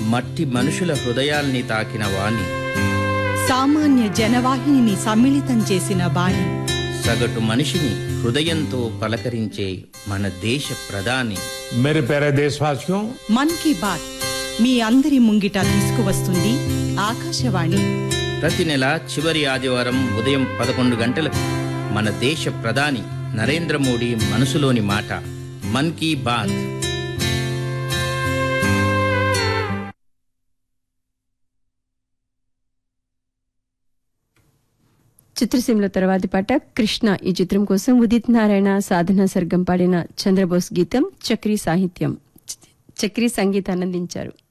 మట్టి మనుషుల హృదయాల్ని తాకిన వాణి సామాన్య జనవాహినిని సమ్మిళితం చేసిన బాణి సగటు మనిషిని హృదయంతో పలకరించే మన దేశ ప్రధాని मेरे प्यारे देशवासियों మన్ కీ బాత్ మీ అందరి ముంగిట తీసుకువస్తుంది ఆకాశవాణి ప్రతి నెల చివరి ఆదివారం ఉదయం పదకొండు గంటలకు మన దేశ ప్రధాని నరేంద్ర మోడీ మనసులోని మాట మన్ కీ బాత్ చిత్రసీమలో తర్వాతి పాట కృష్ణ ఈ చిత్రం కోసం ఉదిత్ నారాయణ సాధన సర్గం పాడిన చంద్రబోస్ గీతం చక్రీ సాహిత్యం చక్రీ సంగీతాన్ని అందించారు